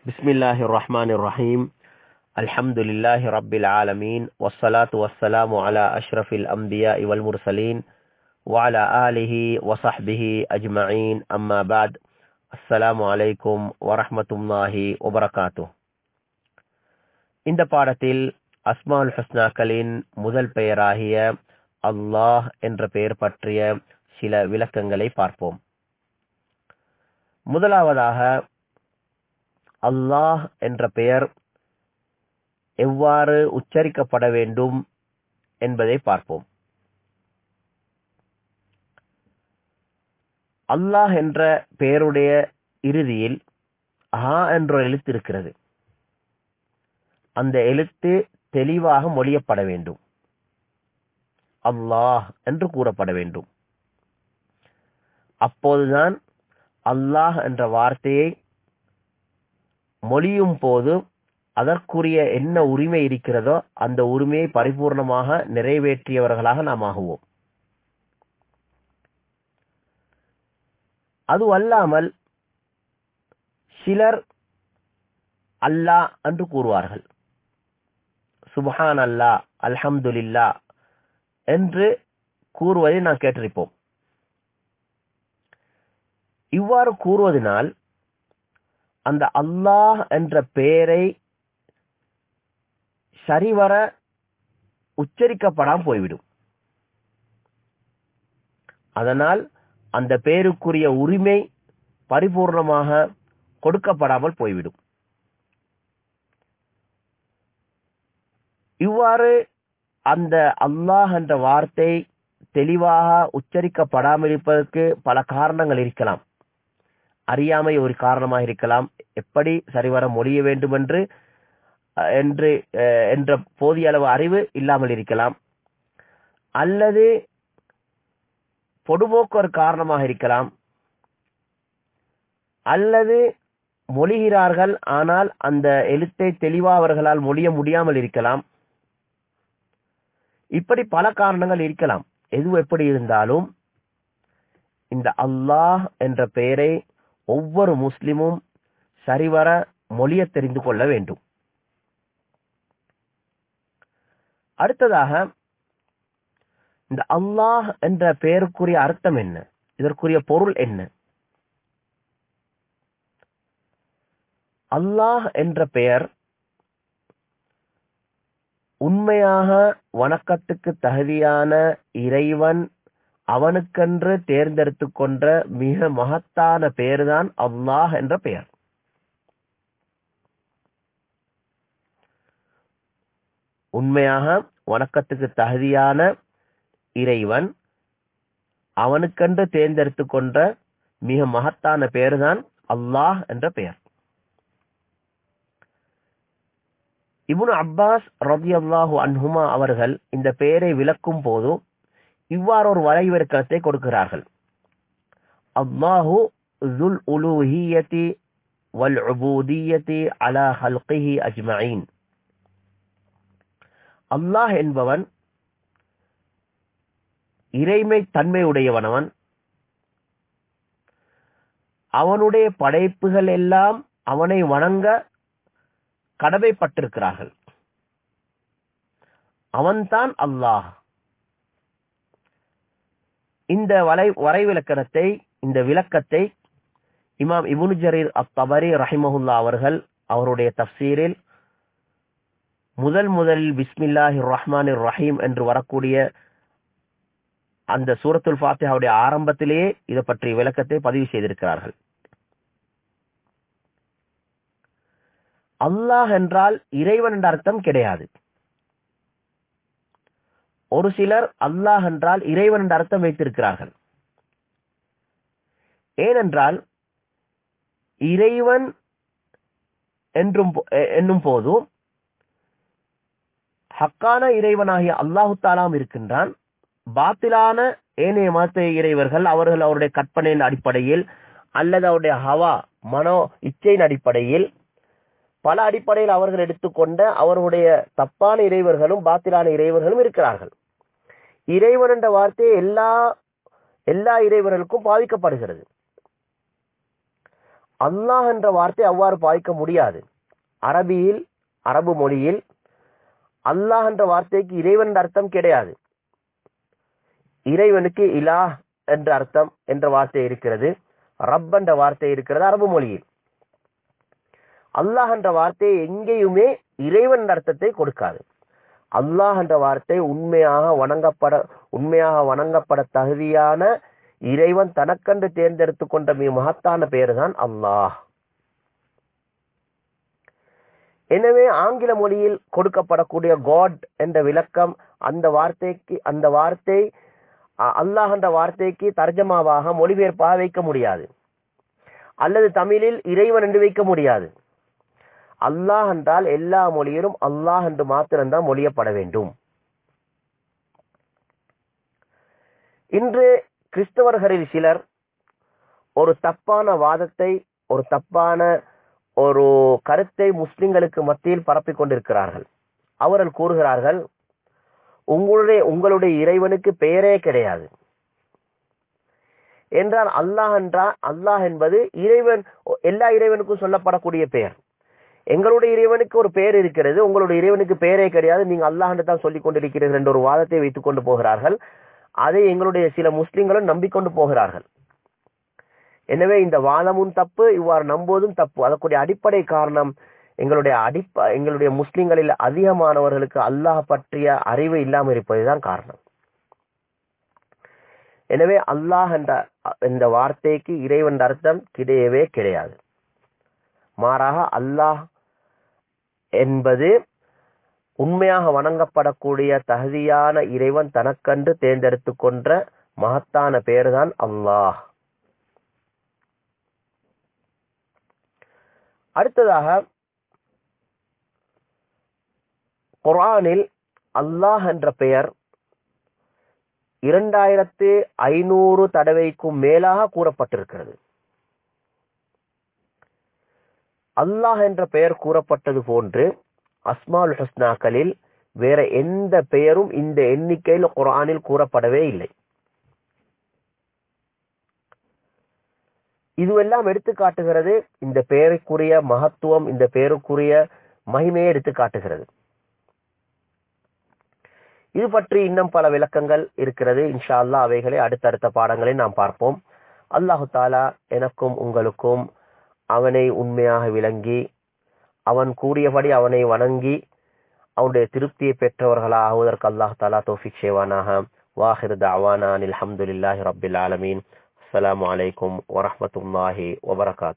بسم الله الرحمن الرحيم الحمد لله رب العالمين والصلاة والسلام على أشرف الأنبياء والمرسلين وعلى آله وصحبه أجمعين أما بعد السلام عليكم ورحمة الله وبركاته இந்த பாடத்தில் அஸ்மால் ஹஸ்னாக்களின் முதல் பெயராகிய அல்லாஹ் என்ற பெயர் பற்றிய சில விளக்கங்களை பார்ப்போம் முதலாவதாக அல்லாஹ் என்ற பெயர் எவ்வாறு உச்சரிக்கப்பட வேண்டும் என்பதை பார்ப்போம் அல்லாஹ் என்ற பெயருடைய இறுதியில் ஹா என்ற எழுத்து இருக்கிறது அந்த எழுத்து தெளிவாக மொழியப்பட வேண்டும் அல்லாஹ் என்று கூறப்பட வேண்டும் அப்போதுதான் அல்லாஹ் என்ற வார்த்தையை மொழியும் போது அதற்குரிய என்ன உரிமை இருக்கிறதோ அந்த உரிமையை பரிபூர்ணமாக நிறைவேற்றியவர்களாக நாம் ஆகுவோம் அது அல்லாமல் சிலர் அல்லாஹ் என்று கூறுவார்கள் சுபஹான் அல்லா அல்ஹம்துலில்லா என்று கூறுவதை நாம் கேட்டிருப்போம் இவ்வாறு கூறுவதனால் அந்த அல்லாஹ் என்ற பெயரை சரிவர உச்சரிக்கப்படாமல் போய்விடும் அதனால் அந்த பெயருக்குரிய உரிமை பரிபூர்ணமாக கொடுக்கப்படாமல் போய்விடும் இவ்வாறு அந்த அல்லாஹ் என்ற வார்த்தை தெளிவாக உச்சரிக்கப்படாமல் இருப்பதற்கு பல காரணங்கள் இருக்கலாம் அறியாமை ஒரு காரணமாக இருக்கலாம் எப்படி சரிவர மொழிய வேண்டும் என்று என்று என்ற போதிய அளவு அறிவு இல்லாமல் இருக்கலாம் அல்லது பொடுபோக்கு ஒரு காரணமாக இருக்கலாம் அல்லது மொழிகிறார்கள் ஆனால் அந்த எழுத்தை தெளிவாக அவர்களால் மொழிய முடியாமல் இருக்கலாம் இப்படி பல காரணங்கள் இருக்கலாம் எது எப்படி இருந்தாலும் இந்த அல்லாஹ் என்ற பெயரை ஒவ்வொரு முஸ்லிமும் சரிவர மொழிய தெரிந்து கொள்ள வேண்டும் அடுத்ததாக இந்த அல்லாஹ் என்ற பெயருக்குரிய அர்த்தம் என்ன இதற்குரிய பொருள் என்ன அல்லாஹ் என்ற பெயர் உண்மையாக வணக்கத்துக்கு தகுதியான இறைவன் அவனுக்கென்று தேர்ந்தெடுத்து கொண்ட மிக மகத்தான பெயர்தான் அல்லாஹ் என்ற பெயர் உண்மையாக வணக்கத்துக்கு தகுதியான இறைவன் அவனுக்கென்று தேர்ந்தெடுத்து கொண்ட மிக மகத்தான பெயர்தான் அல்லாஹ் என்ற பெயர் இபுன் அப்பாஸ் ரபி அல்லாஹூ அன்ஹுமா அவர்கள் இந்த பெயரை விளக்கும் போது இவ்வாறு ஒரு வரைவிலக்கணத்தை கொடுக்கிறார்கள் அல்லாஹு ஜுல் உலூஹியதி வல் உபூதியதி அலா ஹல்கிஹி அஜ்மஈன் அல்லாஹ் என்பவன் இறைமை தன்மை உடையவனவன் அவனுடைய படைப்புகள் எல்லாம் அவனை வணங்க கடமைப்பட்டிருக்கிறார்கள் அவன்தான் அல்லாஹ் இந்த வலை வரைவிலக்கணத்தை இந்த விளக்கத்தை இமாம் இபுனு ஜரீர் அத்தபரி ரஹிமஹுல்லா அவர்கள் அவருடைய தப்சீரில் முதல் முதலில் பிஸ்மில்லாஹி ரஹ்மான் ரஹீம் என்று வரக்கூடிய அந்த சூரத்துல் ஃபாத்திஹாவுடைய ஆரம்பத்திலேயே இதை பற்றிய விளக்கத்தை பதிவு செய்திருக்கிறார்கள் அல்லாஹ் என்றால் இறைவன் என்ற அர்த்தம் கிடையாது ஒரு சிலர் அல்லாஹ் என்றால் இறைவன் என்ற அர்த்தம் வைத்திருக்கிறார்கள் ஏனென்றால் இறைவன் என்றும் என்னும் போதும் ஹக்கான இறைவனாகிய அல்லாஹு தாலாம் இருக்கின்றான் பாத்திலான ஏனைய மத இறைவர்கள் அவர்கள் அவருடைய கற்பனையின் அடிப்படையில் அல்லது அவருடைய ஹவா மனோ இச்சையின் அடிப்படையில் பல அடிப்படையில் அவர்கள் எடுத்துக்கொண்ட அவர்களுடைய தப்பான இறைவர்களும் பாத்திலான இறைவர்களும் இருக்கிறார்கள் இறைவன் என்ற வார்த்தை எல்லா எல்லா இறைவர்களுக்கும் பாதிக்கப்படுகிறது அல்லாஹ் என்ற வார்த்தை அவ்வாறு பாய்க்க முடியாது அரபியில் அரபு மொழியில் அல்லாஹ் என்ற வார்த்தைக்கு இறைவன் என்ற அர்த்தம் கிடையாது இறைவனுக்கு இலா என்ற அர்த்தம் என்ற வார்த்தை இருக்கிறது ரப் என்ற வார்த்தை இருக்கிறது அரபு மொழியில் அல்லாஹ் என்ற வார்த்தை எங்கேயுமே இறைவன் என்ற அர்த்தத்தை கொடுக்காது அல்லாஹ் என்ற வார்த்தை உண்மையாக வணங்கப்பட உண்மையாக வணங்கப்பட தகுதியான இறைவன் தனக்கென்று தேர்ந்தெடுத்து கொண்ட மிக மகத்தான பெயர் தான் அல்லாஹ் எனவே ஆங்கில மொழியில் கொடுக்கப்படக்கூடிய காட் என்ற விளக்கம் அந்த வார்த்தைக்கு அந்த வார்த்தை அல்லாஹ் என்ற வார்த்தைக்கு தர்ஜமாவாக மொழிபெயர்ப்பாக வைக்க முடியாது அல்லது தமிழில் இறைவன் என்று வைக்க முடியாது அல்லாஹ் என்றால் எல்லா மொழியிலும் அல்லாஹ் என்று மாத்திரம்தான் மொழியப்பட வேண்டும் இன்று கிறிஸ்தவர்களில் சிலர் ஒரு தப்பான வாதத்தை ஒரு தப்பான ஒரு கருத்தை முஸ்லிம்களுக்கு மத்தியில் பரப்பிக் கொண்டிருக்கிறார்கள் அவர்கள் கூறுகிறார்கள் உங்களுடைய உங்களுடைய இறைவனுக்கு பெயரே கிடையாது என்றால் அல்லாஹ் என்றால் அல்லாஹ் என்பது இறைவன் எல்லா இறைவனுக்கும் சொல்லப்படக்கூடிய பெயர் எங்களுடைய இறைவனுக்கு ஒரு பெயர் இருக்கிறது உங்களுடைய இறைவனுக்கு பெயரே கிடையாது நீங்க அல்லாஹ் என்று தான் சொல்லிக் கொண்டிருக்கிறீர்கள் என்ற ஒரு வாதத்தை வைத்துக் கொண்டு போகிறார்கள் அதை எங்களுடைய சில முஸ்லிம்களும் நம்பிக்கொண்டு போகிறார்கள் எனவே இந்த வாதமும் தப்பு இவ்வாறு நம்புவதும் தப்பு அதற்குரிய அடிப்படை காரணம் எங்களுடைய அடிப்ப எங்களுடைய முஸ்லிம்களில் அதிகமானவர்களுக்கு அல்லாஹ் பற்றிய அறிவு இல்லாமல் இருப்பதுதான் காரணம் எனவே அல்லாஹ் என்ற இந்த வார்த்தைக்கு இறைவன் அர்த்தம் கிடையவே கிடையாது மாறாக அல்லாஹ் என்பது உண்மையாக வணங்கப்படக்கூடிய தகுதியான இறைவன் தனக்கன்று தேர்ந்தெடுத்து கொன்ற மகத்தான பெயர்தான் அல்லாஹ் அடுத்ததாக குரானில் அல்லாஹ் என்ற பெயர் இரண்டாயிரத்து ஐநூறு தடவைக்கும் மேலாக கூறப்பட்டிருக்கிறது அல்லாஹ் என்ற பெயர் கூறப்பட்டது போன்று அஸ்மால் ஹஸ்னாக்களில் வேற எந்த பெயரும் இந்த எண்ணிக்கையில் குரானில் கூறப்படவே இல்லை இதுவெல்லாம் எடுத்து காட்டுகிறது இந்த பெயருக்குரிய மகத்துவம் இந்த பெயருக்குரிய மகிமையை எடுத்து காட்டுகிறது இது பற்றி இன்னும் பல விளக்கங்கள் இருக்கிறது இன்ஷா அல்லா அவைகளை அடுத்தடுத்த பாடங்களில் நாம் பார்ப்போம் அல்லாஹு தாலா எனக்கும் உங்களுக்கும் அவனை உண்மையாக விளங்கி அவன் கூறியபடி அவனை வணங்கி அவனுடைய திருப்தியை பெற்றவர்களாக ஆகுவதற்கு அல்லாஹ் தாலா தோஃபிக் ஷேவானாக வாஹிர் தாவானா அனில் அஹமதுல்லாஹி ரபில் ஆலமீன் அஸ்லாம் வலைக்கும் வரமத்துல்லாஹி வபரகாத்